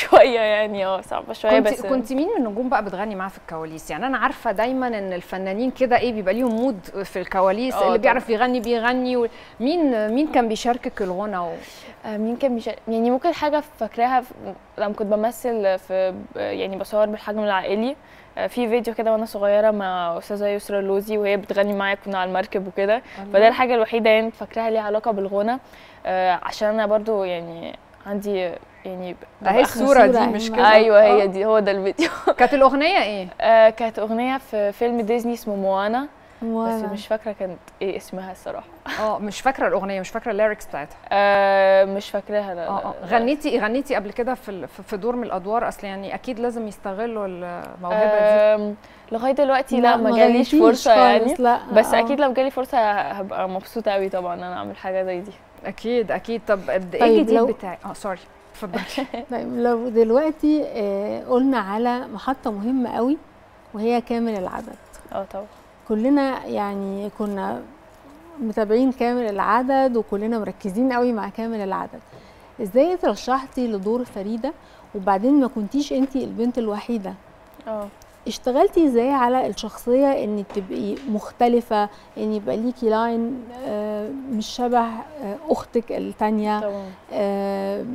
شويه يعني اه صعبه شويه كنت بس كنت مين من النجوم بقى بتغني معاه في الكواليس يعني انا عارفه دايما ان الفنانين كده ايه بيبقى ليهم مود في الكواليس آه اللي بيعرف يغني بيغني و... مين مين كان بيشاركك الغنى و... آه، مين كان بيشا... يعني ممكن حاجه فاكراها في... لما كنت بمثل في يعني بصور بالحجم العائلي آه، في فيديو كده وانا صغيره مع استاذه يسرا اللوزي وهي بتغني معايا كنا على المركب وكده فده الحاجه الوحيده يعني فاكراها ليها علاقه بالغنى آه، عشان انا برضو يعني عندي يعني ده هي ببقى- الصوره دي صورة مش أيوة. كده ايوه هي آه. دي هو ده الفيديو كانت الاغنيه ايه آه، كانت اغنيه في فيلم ديزني اسمه موانا بس وانا مش فاكره كانت ايه اسمها الصراحه اه مش فاكره الاغنيه مش فاكره الليركس بتاعتها آه، مش فاكراها لا اه اه لا. غنيتي غنيتي قبل كده في ال- في في دور من الادوار اصل يعني اكيد لازم يستغلوا الموهبه دي آم، لغايه دلوقتي لا, ما جاليش غنيتيش فرصه يعني خالص، لا بس آه. اكيد لو جالي فرصه هبقى مبسوطه قوي طبعا ان انا اعمل حاجه زي دي اكيد اكيد طب قد ايه طيب الجديد لو- بتاعك اه سوري اتفضلي طيب لو دلوقتي آه، قلنا على محطة مهمة قوي وهي كامل العدد اه طبعا كلنا يعني كنا متابعين كامل العدد وكلنا مركزين قوي مع كامل العدد ازاي اترشحتي لدور فريدة وبعدين ما كنتيش انتي البنت الوحيدة اه اشتغلتي ازاي على الشخصية ان تبقي مختلفة ان يبقى ليكي لاين آه، مش شبه آه، اختك التانية طبعا آه،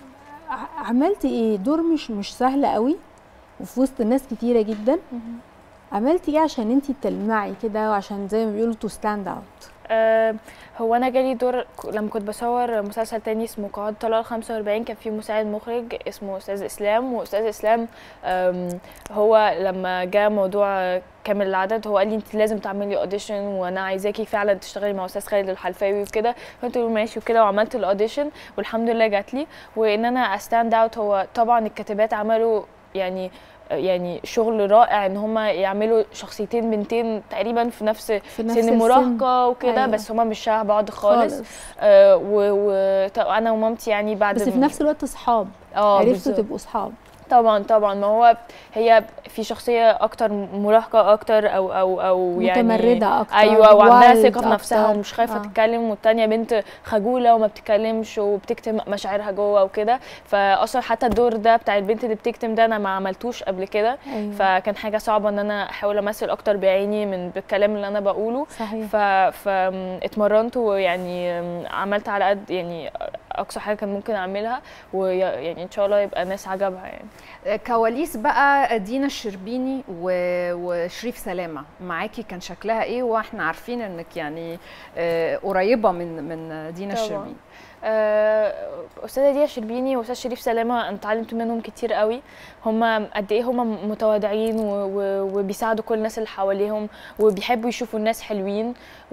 ع- عملتي ايه دور مش مش سهل قوي وفي وسط ناس كتيرة جدا عملتي ايه عشان انتي تلمعي كده وعشان زي ما بيقولوا تو ستاند اوت آه، هو انا جالي دور ك- لما كنت بصور مسلسل تاني اسمه قواعد طلال 45 كان فيه مساعد مخرج اسمه استاذ اسلام واستاذ اسلام آم، هو لما جاء موضوع كامل العدد هو قال لي انت لازم تعملي اوديشن وانا عايزاكي فعلا تشتغلي مع استاذ خالد الحلفاوي وكده فقلت له ماشي وكده وعملت الاوديشن والحمد لله جات لي وان انا استاند اوت هو طبعا الكاتبات عملوا يعني يعني شغل رائع ان هم يعملوا شخصيتين بنتين تقريبا في نفس في نفس سن السن. مراهقه وكده أيوة. بس هما مش شبه بعض خالص, خالص آه وانا ومامتي يعني بعد بس في م- نفس الوقت صحاب اه عرفتوا بالظبط. تبقوا صحاب طبعا طبعا ما هو هي في شخصيه اكتر مراهقه اكتر او او او يعني متمردة اكتر ايوه وعندها wild ثقه في نفسها أكتر. ومش خايفه آه. آه. تتكلم والتانيه بنت خجوله وما بتتكلمش وبتكتم مشاعرها جوه وكده فاصلا حتى الدور ده بتاع البنت اللي بتكتم ده انا ما عملتوش قبل كده أيوة. فكان حاجه صعبه ان انا احاول امثل اكتر بعيني من بالكلام اللي انا بقوله صحيح ف فاتمرنت ويعني عملت على قد يعني اقصى حاجه كان ممكن اعملها ويعني ان شاء الله يبقى الناس عجبها يعني كواليس بقى دينا الشربيني و... وشريف سلامه معاكي كان شكلها ايه واحنا عارفين انك يعني آه، قريبه من من دينا طبعاً. الشربيني آه، استاذه ديا شربيني واستاذ شريف سلامه انا اتعلمت منهم كتير قوي هم قد ايه هم متواضعين و- و- وبيساعدوا كل الناس اللي حواليهم وبيحبوا يشوفوا الناس حلوين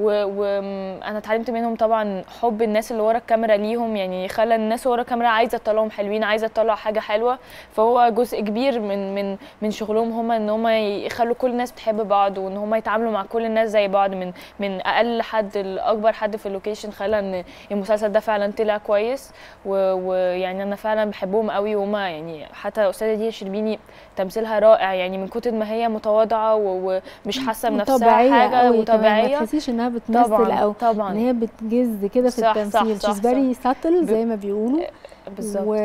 وانا اتعلمت منهم طبعا حب الناس اللي ورا الكاميرا ليهم يعني خلى الناس ورا الكاميرا عايزه تطلعهم حلوين عايزه تطلع حاجه حلوه فهو جزء كبير من من من شغلهم هم ان هم يخلوا كل الناس بتحب بعض وان هم يتعاملوا مع كل الناس زي بعض من من اقل حد لاكبر حد في اللوكيشن خلى ان المسلسل ده فعلا طلع كويس و- ويعني انا فعلا بحبهم قوي وهما يعني حتى استاذه دي شربيني تمثيلها رائع يعني من كتر ما هي متواضعه و- ومش حاسه بنفسها طبيعية حاجه قوي كمان، وطبيعيه ما تحسيش انها بتمثل طبعا او ان طبعا هي بتجز كده في صح، صح، التمثيل صح، she's very subtle ب- زي ما بيقولوا بالظبط و...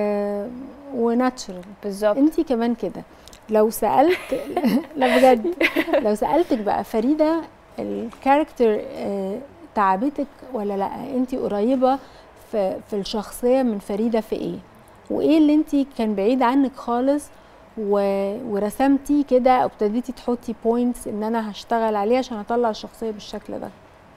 وناتشرال بالظبط انت كمان كده لو سالت لا بجد لو سالتك بقى فريده الكاركتر آه، تعبتك ولا لا انت قريبه في في الشخصيه من فريده في ايه وايه اللي انت كان بعيد عنك خالص و... ورسمتي كده او ابتديتي تحطي بوينتس ان انا هشتغل عليه عشان اطلع الشخصيه بالشكل ده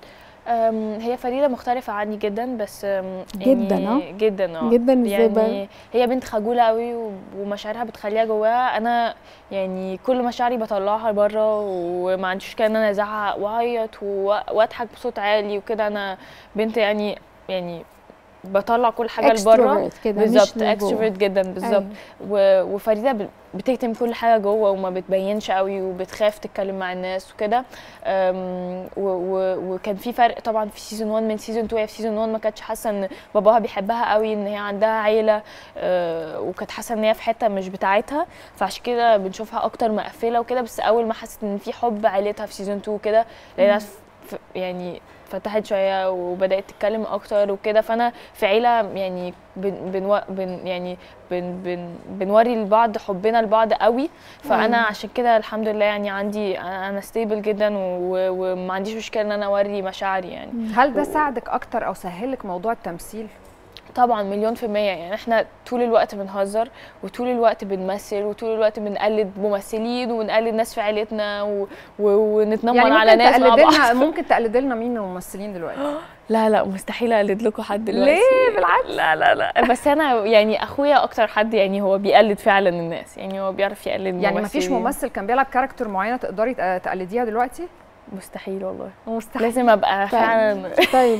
أم، هي فريده مختلفه عني جدا بس أم، جداً، يعني جدا اه جدا ازاي بقى يعني هي بنت خجوله قوي و- ومشاعرها بتخليها جواها انا يعني كل مشاعري بطلعها بره وما عنديش مشكله ان انا ازعق واعيط و- واضحك بصوت عالي وكده انا بنت يعني يعني بطلع كل حاجه لبره extrovert كده بالظبط مش لجوه. اكستروفيرت جدا بالظبط أيوة. و- وفريده ب- بتكتم كل حاجه جوه وما بتبينش قوي وبتخاف تتكلم مع الناس وكده أم، و- و- وكان في فرق طبعا في سيزون 1 من سيزون 2 هي في سيزون 1 ما كانتش حاسه ان باباها بيحبها قوي ان هي عندها عيله أه، وكانت حاسه ان هي في حته مش بتاعتها فعشان كده بنشوفها اكتر مقفله وكده بس اول ما حست ان في حب عيلتها في سيزون 2 كده لقينا ف- ف- يعني اتفتحت شويه وبدات تتكلم اكتر وكده فانا في عيله يعني بن بن بن يعني بن بن بنوري لبعض حبنا لبعض قوي فانا مم. عشان كده الحمد لله يعني عندي انا أنا ستيبل جدا و- وما عنديش مشكله ان انا اوري مشاعري يعني هل ده ساعدك اكتر او سهلك موضوع التمثيل طبعا مليون في المية يعني احنا طول الوقت بنهزر وطول الوقت بنمثل وطول الوقت بنقلد ممثلين ونقلد ناس في عيلتنا و... و... ونتنمر يعني على ممكن ناس مع تقلد بعض لنا ممكن تقلد لنا مين من الممثلين دلوقتي لا لا مستحيل اقلد لكم حد دلوقتي ليه؟ بالعكس. لا لا لا بس انا يعني اخويا اكتر حد يعني هو بيقلد فعلا الناس يعني هو بيعرف يقلد يعني ما فيش ممثلين. ممثل كان بيلعب كاركتر معينه تقدري تق- تقلديها دلوقتي مستحيل والله مستحيل لازم ابقى طيب. فعلا طيب